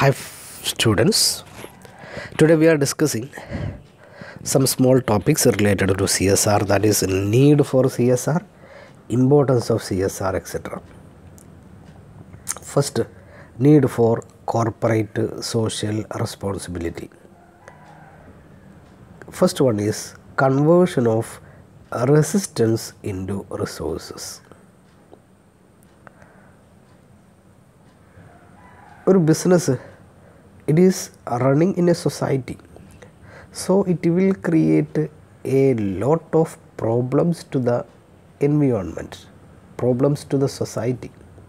Hi, f- students. Today we are discussing some small topics related to CSR that is, need for CSR, importance of CSR, etc. First, need for corporate social responsibility. First one is conversion of resistance into resources. ഒരു business it is running in a society so it will create a lot of problems to the environment problems to the society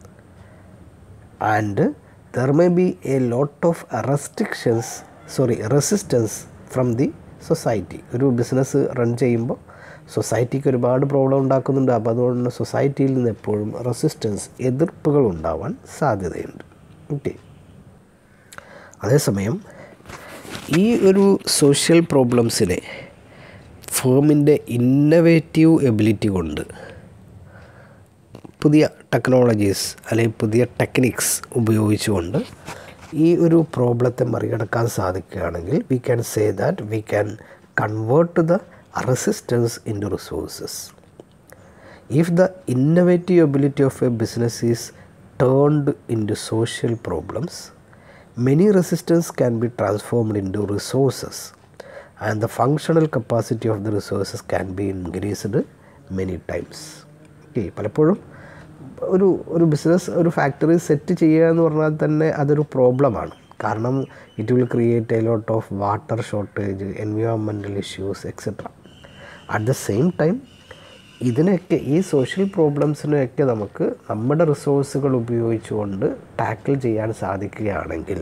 and there may be a lot of restrictions sorry resistance from the society ഒരു business run ചെയ്യുമ്പോൾ സൊസൈറ്റിക്ക് ഒരുപാട് problem ഉണ്ടാക്കുന്നുണ്ട് അപ്പോൾ അതുകൊണ്ട് സൊസൈറ്റിയിൽ നിന്ന് എപ്പോഴും റെസിസ്റ്റൻസ് എതിർപ്പുകൾ ഉണ്ടാവാൻ സാധ്യതയുണ്ട് ഓക്കെ അതേസമയം ഈ ഒരു സോഷ്യൽ പ്രോബ്ലംസിനെ ഫേമിൻ്റെ ഇന്നവേറ്റീവ് എബിലിറ്റി കൊണ്ട് പുതിയ ടെക്നോളജീസ് അല്ലെങ്കിൽ പുതിയ ടെക്നിക്സ് ഉപയോഗിച്ചുകൊണ്ട് ഈ ഒരു പ്രോബ്ലത്തെ മറികടക്കാൻ സാധിക്കുകയാണെങ്കിൽ we can say that we can convert the resistance into resources if the innovative ability of a business is turned into social problems many resistance can be transformed into resources and the functional capacity of the resources can be increased many times okay പലപ്പോഴും ഒരു ഒരു business ഒരു factory set ചെയ്യുക എന്ന് പറഞ്ഞാൽ തന്നെ അതൊരു പ്രോബ്ലമാണ് കാരണം it will create a lot of water shortage environmental issues etcetera at the same time ഇതിനൊക്കെ ഈ സോഷ്യൽ പ്രോബ്ലംസിനെയൊക്കെ നമുക്ക് നമ്മുടെ റിസോഴ്സുകൾ ഉപയോഗിച്ചുകൊണ്ട് ടാക്കിൾ ചെയ്യാൻ സാധിക്കുകയാണെങ്കിൽ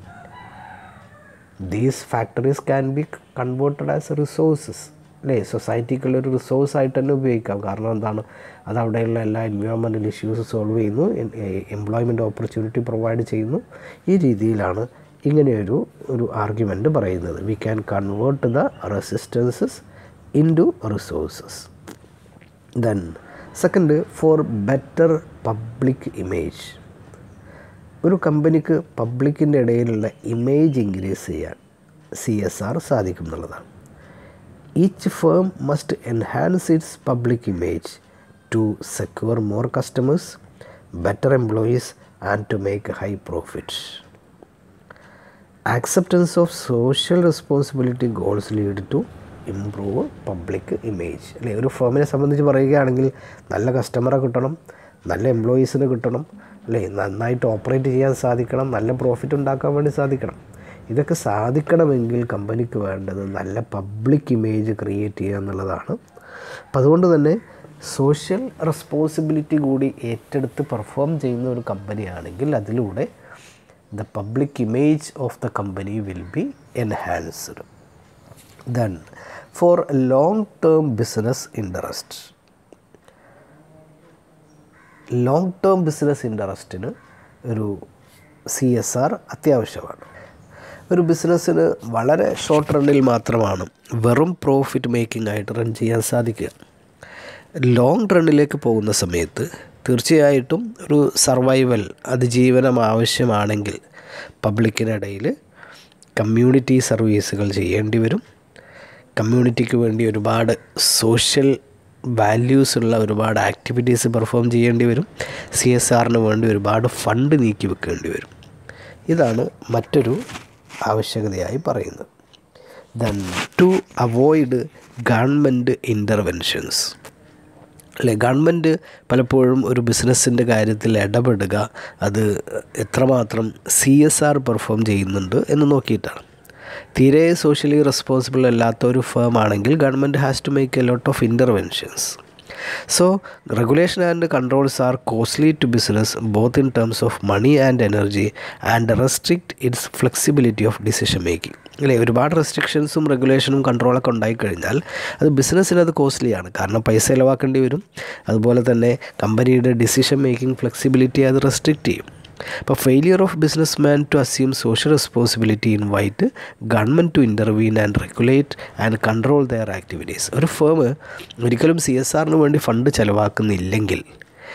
these factories can be converted as resources അല്ലേ സൊസൈറ്റിക്കുള്ളൊരു റിസോഴ്സ് ആയിട്ട് തന്നെ ഉപയോഗിക്കാം കാരണം എന്താണ് അത് അവിടെയുള്ള എല്ലാ എൻവയോൺമെൻറ്റൽ ഇഷ്യൂസ് സോൾവ് ചെയ്യുന്നു എംപ്ലോയ്മെൻറ്റ് ഓപ്പർച്യൂണിറ്റി പ്രൊവൈഡ് ചെയ്യുന്നു ഈ രീതിയിലാണ് ഇങ്ങനെയൊരു ഒരു ആർഗ്യുമെൻറ്റ് പറയുന്നത് we can convert the resistances into resources then second for better public image ഒരു കമ്പനിക്ക് പബ്ലിക്കിൻ്റെ ഇടയിലുള്ള ഇമേജ് ഇൻക്രീസ് ചെയ്യാൻ സി എസ് ആർ സാധിക്കും എന്നുള്ളതാണ് each firm must enhance its public image to secure more customers better employees and to make high profit acceptance of social responsibility goals lead to improve public image അല്ലെ ഒരു ഫേമിനെ സംബന്ധിച്ച് പറയുകയാണെങ്കിൽ നല്ല കസ്റ്റമറെ കിട്ടണം നല്ല എംപ്ലോയീസിന് കിട്ടണം അല്ലേ നന്നായിട്ട് ഓപ്പറേറ്റ് ചെയ്യാൻ സാധിക്കണം നല്ല പ്രോഫിറ്റ് ഉണ്ടാക്കാൻ വേണ്ടി സാധിക്കണം ഇതൊക്കെ സാധിക്കണമെങ്കിൽ കമ്പനിക്ക് വേണ്ടത് നല്ല പബ്ലിക് ഇമേജ് ക്രിയേറ്റ് ചെയ്യുക എന്നുള്ളതാണ് അപ്പം അതുകൊണ്ട് തന്നെ സോഷ്യൽ റെസ്പോൺസിബിലിറ്റി കൂടി ഏറ്റെടുത്ത് പെർഫോം ചെയ്യുന്ന ഒരു കമ്പനിയാണെങ്കിൽ അതിലൂടെ the public image of the company will be enhanced then for long term business interest long term business ഇൻട്രസ്റ്റിന് ഒരു സി എസ് ആർ അത്യാവശ്യമാണ് ഒരു ബിസിനസ്സിന് വളരെ ഷോർട്ട് റണ്ണിൽ മാത്രമാണ് വെറും പ്രോഫിറ്റ് മേക്കിംഗ് ആയിട്ട് റൺ ചെയ്യാൻ സാധിക്കുക ലോങ് റണ്ണിലേക്ക് പോകുന്ന സമയത്ത് തീർച്ചയായിട്ടും ഒരു സർവൈവൽ അതിജീവനം ആവശ്യമാണെങ്കിൽ പബ്ലിക്കിനിടയിൽ കമ്മ്യൂണിറ്റി സർവീസുകൾ ചെയ്യേണ്ടി വരും കമ്മ്യൂണിറ്റിക്ക് വേണ്ടി ഒരുപാട് സോഷ്യൽ വാല്യൂസ് ഉള്ള ഒരുപാട് ആക്ടിവിറ്റീസ് പെർഫോം ചെയ്യേണ്ടി വരും സി എസ് ആറിന് വേണ്ടി ഒരുപാട് ഫണ്ട് നീക്കി വെക്കേണ്ടി വരും ഇതാണ് മറ്റൊരു ആവശ്യകതയായി പറയുന്നത് then to avoid government interventions അല്ലെ ഗവൺമെൻറ് പലപ്പോഴും ഒരു ബിസിനസ്സിൻ്റെ കാര്യത്തിൽ ഇടപെടുക അത് എത്രമാത്രം സി എസ് ആർ പെർഫോം ചെയ്യുന്നുണ്ട് എന്ന് നോക്കിയിട്ടാണ് തീരെ സോഷ്യലി റെസ്പോൺസിബിൾ അല്ലാത്ത ഒരു ഫേം ആണെങ്കിൽ government has to make a lot of interventions so regulation and controls are costly to business both in terms of money and energy and restrict its flexibility of decision making അല്ലേ ഒരുപാട് റെസ്ട്രിക്ഷൻസും റെഗുലേഷനും കൺട്രോളൊക്കെ ഉണ്ടായിക്കഴിഞ്ഞാൽ അത് ബിസിനസ്സിന് അത് കോസ്റ്റ്ലിയാണ് കാരണം പൈസ ചിലവാക്കേണ്ടി വരും അതുപോലെ തന്നെ കമ്പനിയുടെ ഡിസിഷൻ മേക്കിംഗ് ഫ്ലെക്സിബിലിറ്റി അത് റെസ്ട്രിക്റ്റ് ചെയ്യും അപ്പോൾ failure of businessman to assume social responsibility invite government to intervene and regulate and control their activities ഒരു ഫേം ഒരിക്കലും സി എസ് ആറിന് വേണ്ടി ഫണ്ട് ചിലവാക്കുന്നില്ലെങ്കിൽ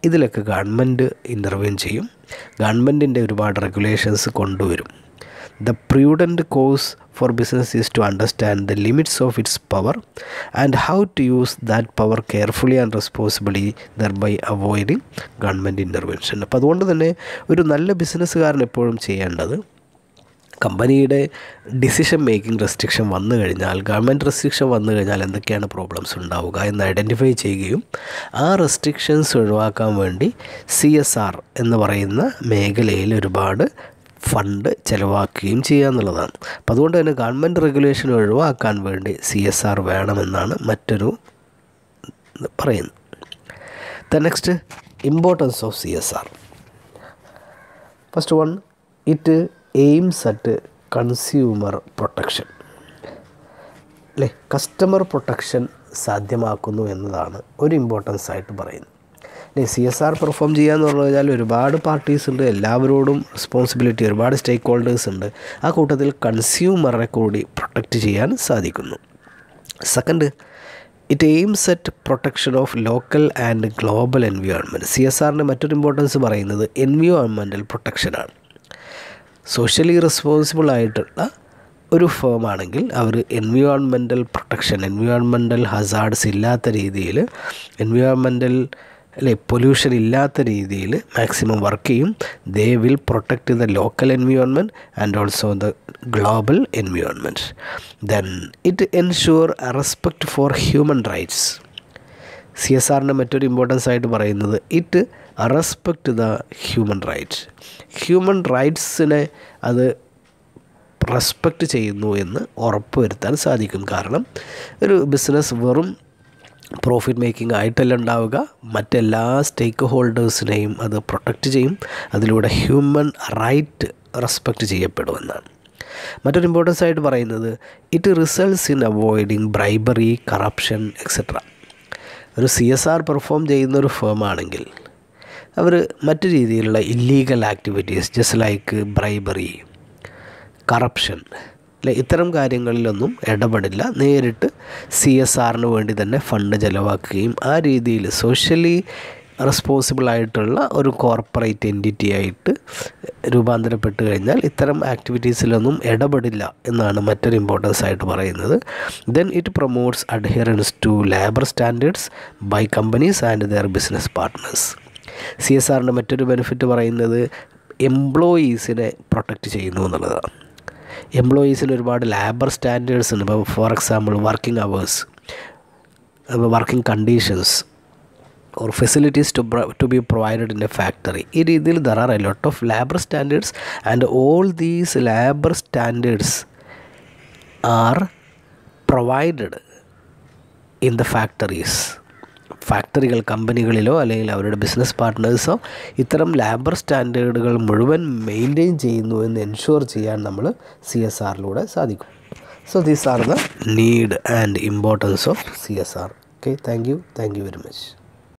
ഇതിലൊക്കെ ഗവൺമെൻറ് ഇൻ്റർവ്യൂൻ ചെയ്യും ഗവൺമെൻറ്റിൻ്റെ ഒരുപാട് റെഗുലേഷൻസ് കൊണ്ടുവരും the prudent course for business is to understand the limits of its power and how to use that power carefully and responsibly thereby avoiding government intervention അപ്പോൾ അതുകൊണ്ട് തന്നെ ഒരു നല്ല ബിസിനസ്സുകാരൻ എപ്പോഴും ചെയ്യേണ്ടത് കമ്പനിയുടെ ഡിസിഷൻ മേക്കിംഗ് റെസ്ട്രിക്ഷൻ വന്നു കഴിഞ്ഞാൽ ഗവൺമെൻറ് റെസ്ട്രിക്ഷൻ വന്നു കഴിഞ്ഞാൽ എന്തൊക്കെയാണ് പ്രോബ്ലംസ് ഉണ്ടാവുക എന്ന് ഐഡൻറ്റിഫൈ ചെയ്യുകയും ആ റെസ്ട്രിക്ഷൻസ് ഒഴിവാക്കാൻ വേണ്ടി സി എസ് ആർ എന്ന് പറയുന്ന മേഖലയിൽ ഒരുപാട് ഫണ്ട് ചിലവാക്കുകയും ചെയ്യുക എന്നുള്ളതാണ് അപ്പം അതുകൊണ്ട് തന്നെ ഗവൺമെൻറ് റെഗുലേഷൻ ഒഴിവാക്കാൻ വേണ്ടി സി എസ് ആർ വേണമെന്നാണ് മറ്റൊരു പറയുന്നത് the next importance of C S R first one it aims at consumer protection അല്ലേ കസ്റ്റമർ പ്രൊട്ടക്ഷൻ സാധ്യമാക്കുന്നു എന്നതാണ് ഒരു ഇമ്പോർട്ടൻസ് ആയിട്ട് പറയുന്നത് അല്ലേ സി എസ് ആർ പെർഫോം ചെയ്യുക എന്ന് പറഞ്ഞു കഴിഞ്ഞാൽ ഒരുപാട് പാർട്ടീസ് ഉണ്ട് എല്ലാവരോടും റെസ്പോൺസിബിലിറ്റി ഒരുപാട് സ്റ്റേക്ക് ഹോൾഡേഴ്സ് ഉണ്ട് ആ കൂട്ടത്തിൽ കൺസ്യൂമറെ കൂടി പ്രൊട്ടക്റ്റ് ചെയ്യാൻ സാധിക്കുന്നു second it aims at protection of local and global environment C S ആറിൻ്റെ മറ്റൊരു ഇമ്പോർട്ടൻസ് പറയുന്നത് എൻവയോൺമെൻറ്റൽ പ്രൊട്ടക്ഷനാണ് സോഷ്യലി റെസ്പോൺസിബിൾ ആയിട്ടുള്ള ഒരു ഫേം ആണെങ്കിൽ അവർ എൻവയോൺമെൻറ്റൽ പ്രൊട്ടക്ഷൻ എൻവയോൺമെൻറ്റൽ ഹസാർഡ്സ് ഇല്ലാത്ത രീതിയിൽ എൻവയോൺമെൻറ്റൽ അല്ലെ പൊല്യൂഷൻ ഇല്ലാത്ത രീതിയിൽ മാക്സിമം വർക്ക് ചെയ്യും they will protect the local environment and also the global environment then it ensure respect for human rights C S ആറിൻ്റെ മറ്റൊരു ഇമ്പോർട്ടൻസ് ആയിട്ട് പറയുന്നത് it respect the human rights human റൈറ്റ്സിനെ അത് റെസ്പെക്റ്റ് ചെയ്യുന്നു എന്ന് ഉറപ്പുവരുത്താൻ സാധിക്കും കാരണം ഒരു ബിസിനസ് വെറും പ്രോഫിറ്റ് മേക്കിംഗ് ആയിട്ടല്ല ഉണ്ടാവുക മറ്റെല്ലാ സ്റ്റേക്ക് ഹോൾഡേഴ്സിനെയും അത് പ്രൊട്ടക്റ്റ് ചെയ്യും അതിലൂടെ ഹ്യൂമൻ റൈറ്റ് റെസ്പെക്റ്റ് ചെയ്യപ്പെടുമെന്നാണ് മറ്റൊരു ഇമ്പോർട്ടൻസ് ആയിട്ട് പറയുന്നത് it results in avoiding bribery corruption etcetera ഒരു സി എസ് ആർ പെർഫോം ചെയ്യുന്ന ഒരു ഫേം ആണെങ്കിൽ അവർ മറ്റു രീതിയിലുള്ള illegal activities just like bribery corruption അല്ലെ ഇത്തരം കാര്യങ്ങളിലൊന്നും ഇടപെടില്ല നേരിട്ട് സി എസ് ആറിന് വേണ്ടി തന്നെ ഫണ്ട് ചിലവാക്കുകയും ആ രീതിയിൽ സോഷ്യലി റെസ്പോൺസിബിൾ ആയിട്ടുള്ള ഒരു കോർപ്പറേറ്റ് എൻറ്റിറ്റി ആയിട്ട് രൂപാന്തരപ്പെട്ട് കഴിഞ്ഞാൽ ഇത്തരം ആക്ടിവിറ്റീസിലൊന്നും ഇടപെടില്ല എന്നാണ് മറ്റൊരു ഇമ്പോർട്ടൻസ് ആയിട്ട് പറയുന്നത് then it promotes adherence to labour standards by companies and their business partners C S ആറിൻ്റെ മറ്റൊരു ബെനിഫിറ്റ് പറയുന്നത് എംപ്ലോയീസിനെ പ്രൊട്ടക്റ്റ് ചെയ്യുന്നു എന്നുള്ളതാണ് എംപ്ലോയീസിന് ഒരുപാട് ലേബർ സ്റ്റാൻഡേർഡ്സ് ഉണ്ട് ഇപ്പോൾ for example working hours working conditions or facilities to to be provided in a factory ഈ രീതിയിൽ there are a lot of labour standards and all these labour standards are provided in the factories ഫാക്ടറികൾ കമ്പനികളിലോ അല്ലെങ്കിൽ അവരുടെ business പാർട്ട്നേഴ്സോ ഇത്തരം labour സ്റ്റാൻഡേർഡുകൾ മുഴുവൻ maintain ചെയ്യുന്നു എന്ന് എൻഷുർ ചെയ്യാൻ നമ്മൾ സി എസ് ആറിലൂടെ സാധിക്കും so these are the need and importance of C S R okay thank you thank you very much